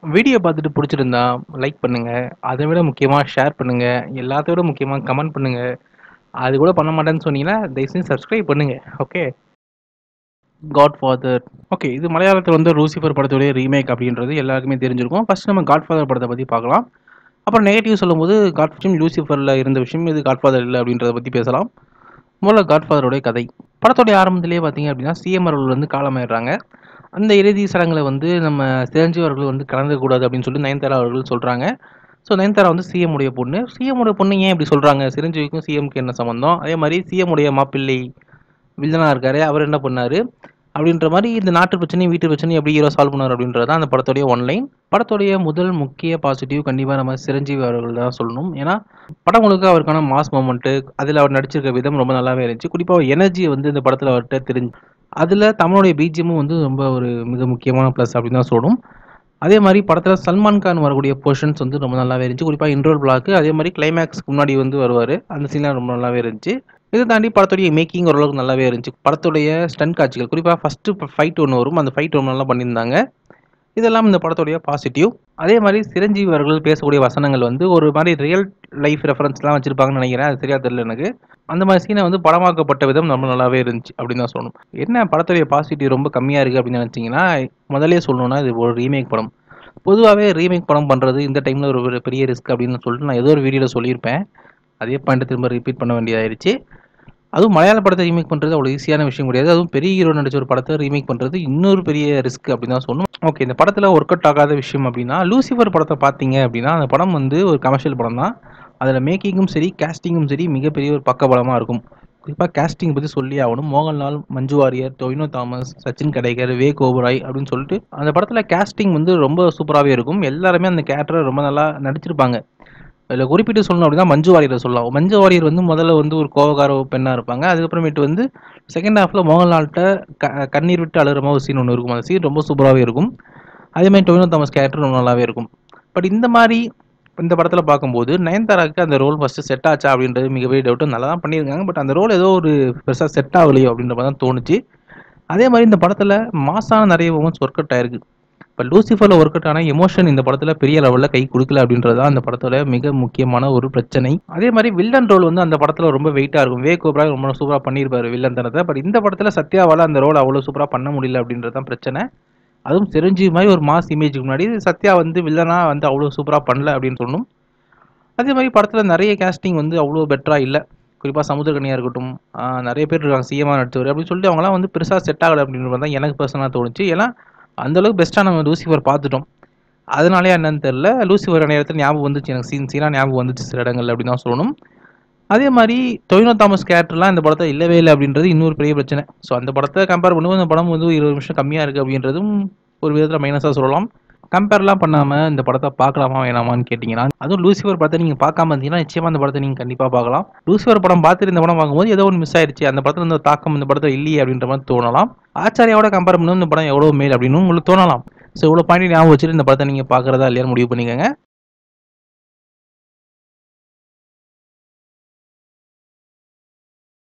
Video பார்த்துட்டு பிடிச்சிருந்தா like பண்ணுங்க. அதை விட முக்கியமா ஷேர் பண்ணுங்க. எல்லாத்த விட முக்கியமா கமெண்ட் பண்ணுங்க. அது கூட பண்ண மாட்டேன்னு சொன்னீங்கன்னா, தயவு செஞ்சு சப்ஸ்கிரைப் பண்ணுங்க. ஓகே. Godfather okay. இது மலையாளத்தில வந்து லூசிஃபர் படத்துடைய ரீமேக் அப்படின்றது எல்லாருக்குமே தெரிஞ்சிருக்கும். ஃபர்ஸ்ட் நம்ம காட்ஃபாதர் படத்த பத்தி பார்க்கலாம். அப்புறம் நெகட்டிவ் சொல்லும்போது காட் விஷயம் லூசிஃபர்ல இருந்த விஷயம் இது காட்ஃபாதர் இல்ல அப்படின்றத பத்தி பேசலாம். முதல்ல காட்ஃபாதருடைய கதை. படத்துடைய ஆரம்பத்திலேயே பார்த்தீங்க அப்படின்னா, சிஎம் அவர்கள் வந்து காலமாயிடுறாங்க. அந்த இறுதி சடங்குல வந்து நம்ம சிரஞ்சீவி அவர்கள் வந்து கலந்துக்கக்கூடாது அப்படின்னு சொல்லி நயன்தாரா அவர்கள் சொல்றாங்க. ஸோ நயன்தாரா வந்து சிஎம் உடைய பொண்ணு. சிஎம் உடைய பொண்ணு ஏன் இப்படி சொல்றாங்க? சிரஞ்சீவிக்கும் சிஎம்க்கு என்ன சம்மந்தம்? அதே மாரி சிஎம் உடைய மாப்பிள்ளை வில்லனா இருக்காரே, அவர் என்ன பண்ணாரு? அப்படின்ற மாரி இந்த நாட்டு பிரச்சனையும், வீட்டு பிரச்சனையும் எப்படி ஹீரோ சால்வ் பண்ணாரு அப்படின்றது தான் அந்த படத்துடைய ஒன்லைன். படத்துடைய முதல் முக்கிய பாசிட்டிவ் கண்டிப்பா நம்ம சிரஞ்சீவி அவர்கள் தான் சொல்லணும். ஏன்னா, படம் முழுக்க அவருக்கான மாஸ் மொமெண்ட்டு, அதில அவர் நடிச்சிருக்க விதம் ரொம்ப நல்லாவே இருந்துச்சு. குறிப்பா எனர்ஜி வந்து இந்த படத்தில அவர்ட்ட தெரிஞ்சு அதில தமிழுடைய பிஜிஎம்மும் வந்து ரொம்ப ஒரு மிக முக்கியமான ப்ளஸ் அப்படின்னு தான் சொல்லணும். அதே மாரி படத்தில சல்மான் கான் வரக்கூடிய போர்ஷன்ஸ் வந்து ரொம்ப நல்லாவே இருந்துச்சு. குறிப்பா இன்ட்ரோல் பிளாக் அதே மாரி கிளைமேக்ஸ்க்கு முன்னாடி வந்து வருவாரு. அந்த சீன்லாம் ரொம்ப நல்லாவே இருந்துச்சு. இத தாண்டி படத்துடைய மேக்கிங் ஓரளவுக்கு நல்லாவே இருந்துச்சு. படத்துடைய ஸ்டண்ட் காட்சிகள் குறிப்பா ஃபர்ஸ்ட்டு ஃபைட் ஒண்ணு வரும். அந்த ஃபைட் ரொம்ப நல்லா பண்ணியிருந்தாங்க. இதெல்லாம் இந்த படத்துடைய பாசிட்டிவ். அதே மாரி சிரஞ்சீவி அவர்கள் பேசக்கூடிய வசனங்கள் வந்து ஒரு மாரி ரியல் லைஃப் ரெஃபரன்ஸ்லாம் வச்சிருப்பாங்கன்னு நெனைக்கிறேன். அது சரியா தெரியல எனக்கு. அந்த மாரி சீன வந்து படமாக்கப்பட்ட விதம் ரொம்ப நல்லாவே இருந்துச்சு அப்படின்னு தான் சொல்லணும். என்ன படத்துடைய பாசிட்டிவ் ரொம்ப கம்மியா இருக்கு அப்படின்னு நெனைச்சீங்கன்னா, முதல்லயே சொல்லணும்னா இது ஒரு ரீமேக் படம். பொதுவாவே ரீமேக் படம் பண்றது இந்த டைம்ல ஒரு பெரிய ரிஸ்க் அப்படின்னு சொல்லிட்டு நான் ஏதோ ஒரு வீடியோல சொல்லியிருப்பேன். அதே பாயிண்ட்ட திரும்ப ரிப்பீட் பண்ண வேண்டியதாயிருச்சு. அதுவும் மலையாள படத்த ரீமேக் பண்றது அவ்வளோ ஈஸியான விஷயம் கிடையாது. அதுவும் பெரிய ஹீரோ நடிச்ச ஒரு படத்த ரீமேக் பண்றது இன்னொரு பெரிய ரிஸ்க் அப்படின்னு தான் சொல்லணும். ஓகே. இந்த படத்தில ஒர்க் அவுட் ஆகாத விஷயம் அப்படின்னா, லூசிஃபர் படத்த பார்த்தீங்க அப்படின்னா, அந்த படம் வந்து ஒரு கமர்ஷியல் படம் தான். அதில மேக்கிங்கும் சரி, கேஸ்டிங்கும் சரி மிகப்பெரிய ஒரு பக்கபலமா இருக்கும். குறிப்பா கேஸ்டிங் பத்தி சொல்லியே ஆகணும். மோகன்லால், மஞ்சு வாரியர், டொவினோ தாமஸ், சச்சின் கடைகர், விவேக் ஓபராய் அப்படின்னு சொல்லிட்டு அந்த படத்தில கேஸ்டிங் வந்து ரொம்ப சூப்பராவே இருக்கும். எல்லாருமே அந்த கேரக்டர ரொம்ப நல்லா நடிச்சிருப்பாங்க. அதில குறிப்பிட்டு சொல்லணும் அப்படின்னா, மஞ்சு வாரியர சொல்லலாம். மஞ்சு வாரியர் வந்து முதல்ல வந்து ஒரு கோவக்கார பெண்ணா இருப்பாங்க. அதுக்கப்புறமேட்டு வந்து செகண்ட் ஹால்ஃப்ல மோகன்லால்ட்ட க கண்ணீர் விட்டு அழுற மாரி ஒரு சீன் ஒண்ணு இருக்கும். அந்த சீன் ரொம்ப சூப்பராவே இருக்கும். அதே மாரி டொவினோ தாமஸ் கேரக்டர் ரொம்ப நல்லாவே இருக்கும். பட் இந்த மாரி இந்த படத்தில பார்க்கும்போது, நயன்தாராக்கு அந்த ரோல் ஃபர்ஸ்ட்டு செட் ஆச்சா அப்படின்றது மிகப்பெரிய டவுட்டு. நல்லா தான் பண்ணியிருக்காங்க. பட் அந்த ரோல் ஏதோ ஒரு பெருசா செட் ஆகலையோ அப்படின்ற மாரி தான் தோணுச்சு. அதே மாரி இந்த படத்தில மாஸான நெறைய மொமெண்ட்ஸ் ஒர்க் அவுட் ஆயிருக்கு. இப்ப லூசிஃபர்ல ஒர்க் அவுட் ஆன எமோஷன் இந்த படத்தில பெரிய லெவல்ல கை குடுக்கல அப்படின்றது தான் அந்த படத்தோட மிக முக்கியமான ஒரு பிரச்சனை. அதே மாரி வில்லன் ரோல் வந்து அந்த படத்தில ரொம்ப வெயிட்டா இருக்கும். விவேக் ஓபராய் ரொம்ப சூப்பரா பண்ணியிருப்பாரு வில்லன் தனத்த. பட் இந்த படத்தில சத்யாவால அந்த ரோல் அவ்வளோ சூப்பரா பண்ண முடியல அப்படின்றது தான் பிரச்சனை. அதுவும் சிரஞ்சீவி மாரி ஒரு மாஸ் இமேஜ்க்கு முன்னாடி சத்யா வந்து வில்லனா வந்து அவ்வளோ சூப்பரா பண்ணல அப்படின்னு சொல்லணும். அதே மாரி படத்தில நெறைய கேஸ்டிங் வந்து அவ்வளோ பெட்டரா இல்ல. குறிப்பா சமுத்திரக்கனியா இருக்கட்டும், ஆ நெறைய பேர் இருக்காங்க. சிஎம்மா நடிச்சவரு அப்படின்னு சொல்லிட்டு அவங்கலாம் வந்து பெருசா செட் ஆகல அப்படின்ற மாரி தான் எனக்கு பெர்சனலா தோணுச்சு. ஏன்னா, அந்த அளவுக்கு பெஸ்ட்டா நம்ம லூசிஃபர் பார்த்துட்டோம். அதனாலயா என்னன்னு தெரியல. லூசிஃபர் நேரத்தில ஞாபகம் வந்துச்சு எனக்கு. சீன் சீனா ஞாபகம் வந்துச்சு சில இடங்கள்ல அப்படின்னு தான் சொல்லணும். அதே மாரி டொவினோ தாமஸ் கேரக்டர்லாம் இந்த படத்தில இல்லவே இல்ல அப்படின்றது இன்னொரு பெரிய பிரச்சனை. ஸோ அந்த படத்த கம்பேர் பண்ணும்போது இந்த படம் வந்து 20 நிமிஷம் கம்மியா இருக்கு அப்படின்றதும் ஒரு விதத்தில மைனஸா சொல்லலாம். கம்பேர்லாம் பண்ணாம இந்த படத்த பார்க்கலாமா வேணாமான்னு கேட்டீங்கன்னா, அதுவும் லூசிஃபர் படத்த நீங்க பார்க்காம இருந்தீங்கன்னா, நிச்சயமா இந்த படத்த நீங்க கண்டிப்பா பார்க்கலாம். லூசிஃபர் படம் பார்த்துட்டு இந்த படம் பார்க்கும்போது ஏதோ ஒண்ணு மிஸ் ஆயிருச்சு. அந்த படத்தில இருந்த தாக்கம் இந்த படத்தில இல்லையே அப்படின்ற மாரி தோணலாம். ஆச்சாரியாவோட கம்பேர் பண்ணும்போது இந்த படம் எவ்வளோ மேல் அப்படின்னு உங்களுக்கு தோணலாம். ஸோ இவ்வளோ பாயிண்ட் ஞாபகம் வச்சுட்டு இந்த படத்த நீங்க பார்க்கிறதா இல்லையான்னு முடிவு பண்ணிக்கங்க.